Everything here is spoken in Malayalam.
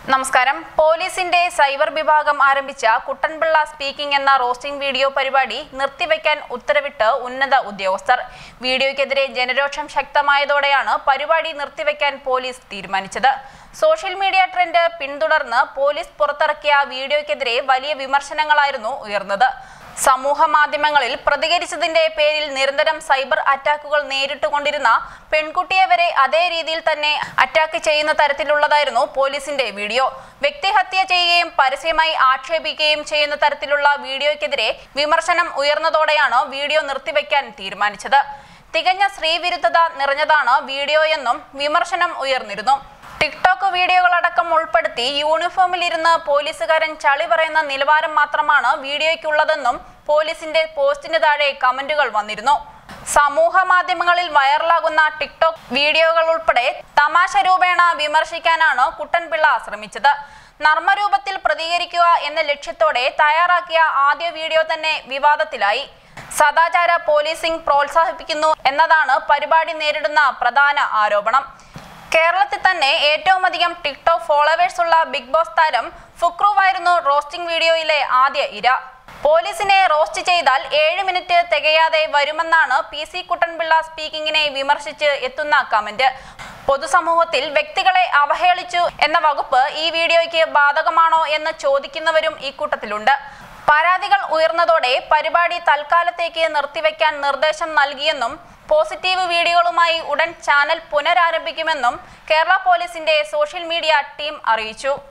നമസ്കാരം പോലീസിന്റെ സൈബർ വിഭാഗം ആരംഭിച്ച കുട്ടൻപിള്ള സ്പീക്കിംഗ് എന്ന റോസ്റ്റിംഗ് വീഡിയോ പരിപാടി നിർത്തിവെക്കാൻ ഉത്തരവിട്ട് ഉന്നത ഉദ്യോഗസ്ഥർ വീഡിയോയ്ക്കെതിരെ ജനരോഷം ശക്തമായതോടെയാണ് പരിപാടി നിർത്തിവെക്കാൻ പോലീസ് തീരുമാനിച്ചത് സോഷ്യൽ മീഡിയ ട്രെൻഡ് പിന്തുടർന്ന് പോലീസ് പുറത്തിറക്കിയ വീഡിയോയ്ക്കെതിരെ വലിയ വിമർശനങ്ങളായിരുന്നു ഉയർന്നത് സമൂഹ മാധ്യമങ്ങളിൽ പ്രതികരിച്ചതിന്റെ പേരിൽ നിരന്തരം സൈബർ അറ്റാക്കുകൾ നേരിട്ടുകൊണ്ടിരുന്ന പെൺകുട്ടിയെ വരെ അതേ രീതിയിൽ തന്നെ അറ്റാക്ക് ചെയ്യുന്ന തരത്തിലുള്ളതായിരുന്നു പോലീസിന്റെ വീഡിയോ വ്യക്തിഹത്യ ചെയ്യുകയും പരസ്യമായി ആക്ഷേപിക്കുകയും ചെയ്യുന്ന തരത്തിലുള്ള വീഡിയോയ്ക്കെതിരെ വിമർശനം ഉയർന്നതോടെയാണ് വീഡിയോ നിർത്തിവെക്കാൻ തീരുമാനിച്ചത് തികഞ്ഞ സ്ത്രീവിരുദ്ധത നിറഞ്ഞതാണ് വീഡിയോയെന്നും വിമർശനം ഉയർന്നിരുന്നു ടിക്ടോക്ക് വീഡിയോകളടക്കം ഉൾപ്പെടുത്തി യൂണിഫോമിലിരുന്ന് പോലീസുകാരൻ ചളി പറയുന്ന നിലവാരം മാത്രമാണ് വീഡിയോയ്ക്കുള്ളതെന്നും പോലീസിന്റെ പോസ്റ്റിന് താഴെ കമന്റുകൾ വന്നിരുന്നു സമൂഹ മാധ്യമങ്ങളിൽ വൈറലാകുന്ന ടിക്ടോക്ക് വീഡിയോകൾ ഉൾപ്പെടെ തമാശ രൂപേണ വിമർശിക്കാനാണ് കുട്ടൻപിള്ള ശ്രമിച്ചത് നർമ്മരൂപത്തിൽ പ്രതികരിക്കുക എന്ന ലക്ഷ്യത്തോടെ തയ്യാറാക്കിയ ആദ്യ വീഡിയോ തന്നെ വിവാദത്തിലായി സദാചാര പോലീസിംഗ് പ്രോത്സാഹിപ്പിക്കുന്നു എന്നതാണ് പരിപാടി നേരിടുന്ന പ്രധാന ആരോപണം കേരളത്തിൽ തന്നെ ഏറ്റവും അധികം ടിക്ടോക്ക് ഫോളോവേഴ്സ് ഉള്ള ബിഗ് ബോസ് താരം ഫുക്രുവായിരുന്നു റോസ്റ്റിംഗ് വീഡിയോയിലെ ആദ്യ ഇര പോലീസിനെ റോസ്റ്റ് ചെയ്താൽ ഏഴ് മിനിറ്റ് തികയാതെ വരുമെന്നാണ് പി സി കുട്ടൻപിള്ള സ്പീക്കിങ്ങിനെ വിമർശിച്ച് എത്തുന്ന കമന്റ് പൊതുസമൂഹത്തിൽ വ്യക്തികളെ അവഹേളിച്ചു എന്ന വകുപ്പ് ഈ വീഡിയോയ്ക്ക് ബാധകമാണോ എന്ന് ചോദിക്കുന്നവരും ഈ കൂട്ടത്തിലുണ്ട് പരാതികൾ ഉയർന്നതോടെ പരിപാടി തൽക്കാലത്തേക്ക് നിർത്തിവെക്കാൻ നിർദ്ദേശം നൽകിയെന്നും പോസിറ്റീവ് വീഡിയോകളുമായി ഉടൻ ചാനൽ പുനരാരംഭിക്കുമെന്നും കേരള പോലീസിന്റെ സോഷ്യൽ മീഡിയ ടീം അറിയിച്ചു